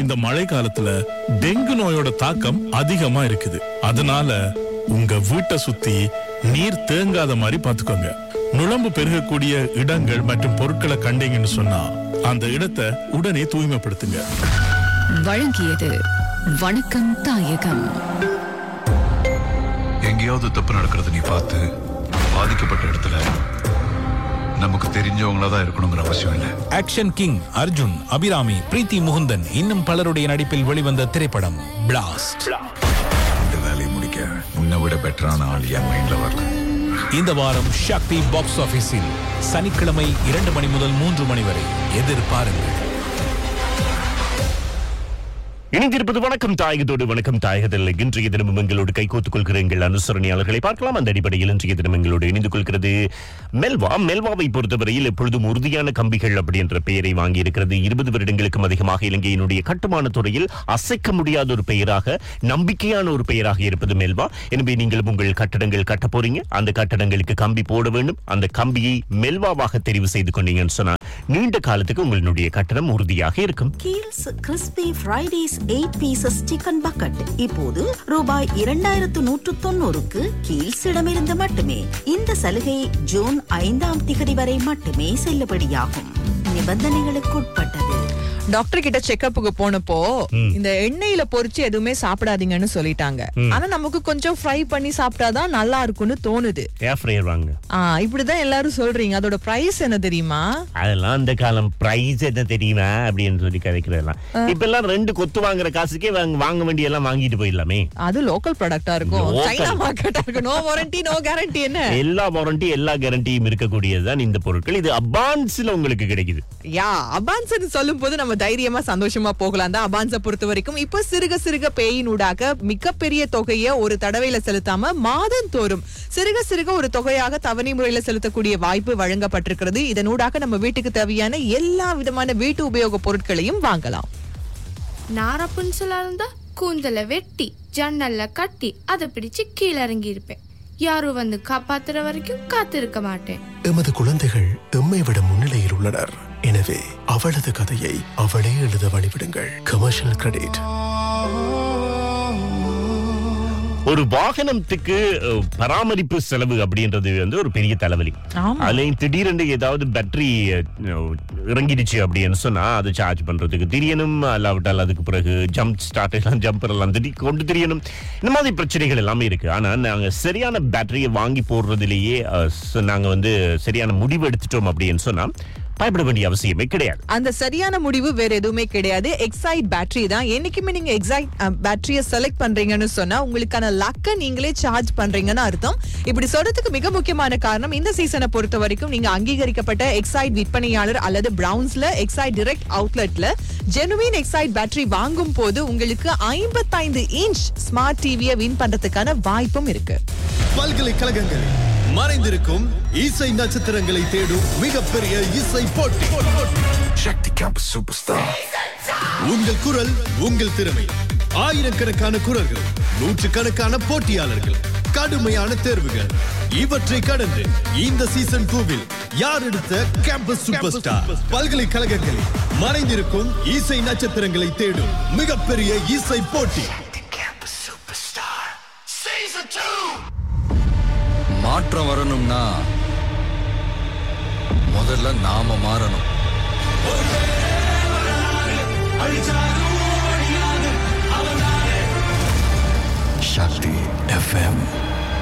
இந்த மழை காலத்துல டெங்கு நோயோட தாக்கம் அதிகமா இருக்குது அதனால உங்க வீட்டை சுத்தி நீர் தேங்காத மாதிரி பாத்துக்கோங்க நுழம்பு பெருகக்கூடிய இடங்கள் மற்றும் பொருட்களை கண்டீங்கன்னு சொன்னா அந்த இடத்தை உடனே தூய்மைப்படுத்துங்க வழங்கியது வணக்கம் தாயகம் எங்கேயாவது தப்பு நடக்கிறது நீ பார்த்து பாதிக்கப்பட்ட இடத்துல நமக்கு தெரிஞ்சவங்களா தான் இருக்கணுங்கிற அவசியம் இல்லை ஆக்ஷன் கிங் அர்ஜுன் அபிராமி பிரீத்தி முகுந்தன் இன்னும் பலருடைய நடிப்பில் வெளிவந்த திரைப்படம் பிளாஸ்ட் இந்த வேலையை முடிக்க முன்ன விட பெட்டரான ஆள் என் மைண்ட்ல வரல இந்த வாரம் சக்தி பாக்ஸ் ஆபீஸில் சனிக்கிழமை இரண்டு மணி முதல் மூன்று மணி வரை எதிர்பாருங்கள் இணைந்திருப்பது வணக்கம் தாயகத்தோடு வணக்கம் தாயகத்தில் இன்றைய தினமும் எங்களோடு கைகோத்துக் கொள்கிற எங்கள் அனுசரணையாளர்களை பார்க்கலாம் அந்த அடிப்படையில் இன்றைய தினம் எங்களோடு இணைந்து கொள்கிறது மெல்வா மெல்வாவை பொறுத்தவரையில் எப்பொழுதும் உறுதியான கம்பிகள் அப்படின்ற பெயரை வாங்கி இருக்கிறது இருபது வருடங்களுக்கும் அதிகமாக இலங்கையினுடைய கட்டுமான துறையில் அசைக்க முடியாத ஒரு பெயராக நம்பிக்கையான ஒரு பெயராக இருப்பது மெல்வா எனவே நீங்களும் உங்கள் கட்டடங்கள் கட்ட போறீங்க அந்த கட்டடங்களுக்கு கம்பி போட வேண்டும் அந்த கம்பியை மெல்வாவாக தெரிவு செய்து கொண்டீங்கன்னு சொன்னா நீண்ட காலத்துக்கு உங்களுடைய கட்டடம் உறுதியாக இருக்கும் கீல்ஸ் crispy Fridays eight pieces chicken bucket இப்போது ரூபாய் இரண்டாயிரத்து நூற்று தொண்ணூறுக்கு கீல்ஸ் இடமிருந்து மட்டுமே இந்த சலுகை ஜூன் ஐந்தாம் திகதி வரை மட்டுமே செல்லுபடியாகும் நிபந்தனைகளுக்கு உட்பட்டது டாக்டர் கிட்ட செக்கப்புக்கு போனப்போ இந்த எண்ணெயில பொரிச்சு எதுவுமே சாப்பிடாதீங்கன்னு சொல்லிட்டாங்க ஆனா நமக்கு கொஞ்சம் ஃப்ரை பண்ணி சாப்பிட்டாதான் நல்லா இருக்கும்னு தோணுது ஏர் ஃப்ரையர் வாங்க ஆ இப்படிதான் எல்லாரும் சொல்றீங்க அதோட பிரைஸ் என்ன தெரியுமா அதெல்லாம் அந்த காலம் பிரைஸ் என்ன தெரியுமா அப்படின்னு சொல்லி கதைக்கிறதெல்லாம் இப்ப எல்லாம் ரெண்டு கொத்து வாங்குற காசுக்கே வாங்க வாங்க வேண்டிய எல்லாம் வாங்கிட்டு போயிடலாமே அது லோக்கல் ப்ராடக்டா இருக்கும் Local. சைனா மார்க்கெட்டா இருக்கும் நோ வாரண்டி நோ கேரண்டி என்ன எல்லா வாரண்டி எல்லா கேரண்டியும் இருக்கக்கூடியதுதான் இந்த பொருட்கள் இது அபான்ஸ்ல உங்களுக்கு கிடைக்குது யா அபான்ஸ் சொல்லும் போது நம்ம தைரியமா சந்தோஷமா போகலாம் தான் அபான்ஸ பொறுத்த வரைக்கும் இப்ப சிறுக சிறுக பேயினூடாக மிகப்பெரிய தொகையை ஒரு தடவையில செலுத்தாம மாதந்தோறும் சிறுக சிறுக ஒரு தொகையாக தவணை முறையில செலுத்தக்கூடிய வாய்ப்பு வழங்கப்பட்டிருக்கிறது இதனூடாக நம்ம வீட்டுக்கு தேவையான எல்லா விதமான வீட்டு உபயோக பொருட்களையும் வாங்கலாம் நாரப்புன்சலா இருந்தா கூந்தலை வெட்டி ஜன்னல்ல கட்டி அதை பிடிச்சு கீழே இறங்கி இருப்பேன் யாரும் வந்து காப்பாத்துற வரைக்கும் காத்திருக்க மாட்டேன் எமது குழந்தைகள் எம்மை விட முன்னிலையில் உள்ளனர் எனவே அவளது கதையை அவளே எழுத வழிவிடுங்கள் கமர்ஷியல் கிரெடிட் ஒரு வாகனத்துக்கு அஹ், பராமரிப்பு செலவு அப்படின்றது வந்து ஒரு பெரிய தலைவலி ஆமா. அதுலயும் திடீரென்று ஏதாவது பேட்டரி இறங்கிடுச்சு அப்படின்னு சொன்னா அதை சார்ஜ் பண்றதுக்கு தெரியணும் அல்லாவிட்டால் அதுக்கு பிறகு ஜம்ப் ஸ்டார்ட் எல்லாம் ஜம்பர் எல்லாம் திடீர் கொண்டு தெரியணும் இந்த மாதிரி பிரச்சனைகள் எல்லாமே இருக்கு ஆனா நாங்க சரியான பேட்டரியை வாங்கி போடுறதுலயே அஹ், ச- நாங்க வந்து சரியான முடிவு எடுத்துட்டோம் அப்படின்னு சொன்னா பயப்பட வேண்டிய அவசியமே கிடையாது அந்த சரியான முடிவு வேற எதுவுமே கிடையாது எக்ஸைட் பேட்டரி தான் என்னைக்குமே நீங்க எக்ஸைட் பேட்டரியை செலக்ட் பண்றீங்கன்னு சொன்னா உங்களுக்கான லக்க நீங்களே சார்ஜ் பண்றீங்கன்னு அர்த்தம் இப்படி சொல்றதுக்கு மிக முக்கியமான காரணம் இந்த சீசனை பொறுத்த வரைக்கும் நீங்க அங்கீகரிக்கப்பட்ட எக்ஸைட் விற்பனையாளர் அல்லது பிரவுன்ஸ்ல எக்ஸைட் டைரக்ட் அவுட்லெட்ல ஜெனுவின் எக்ஸைட் பேட்டரி வாங்கும் போது உங்களுக்கு ஐம்பத்தைந்து இன்ச் ஸ்மார்ட் டிவியை வின் பண்றதுக்கான வாய்ப்பும் இருக்கு பல்கலைக்கழகங்கள் மறைந்திருக்கும் இசை நட்சத்திரங்களை தேடும் மிகப்பெரிய இசை போட்டி சக்தி கேம்பஸ் சூப்பர் ஸ்டார் உங்கள் குரல் உங்கள் திறமை ஆயிரக்கணக்கான குரல்கள் நூற்றுக்கணக்கான போட்டியாளர்கள் கடுமையான தேர்வுகள் இவற்றை கடந்து இந்த சீசன் டூவில் யார் எடுத்த கேம்பஸ் சூப்பர் ஸ்டார் பல்கலைக்கழகங்களில் மறைந்திருக்கும் இசை நட்சத்திரங்களை தேடும் மிகப்பெரிய இசை போட்டி மாற்றம் வரணும்னா முதல்ல நாம மாறணும் சக்தி எஃப்எம்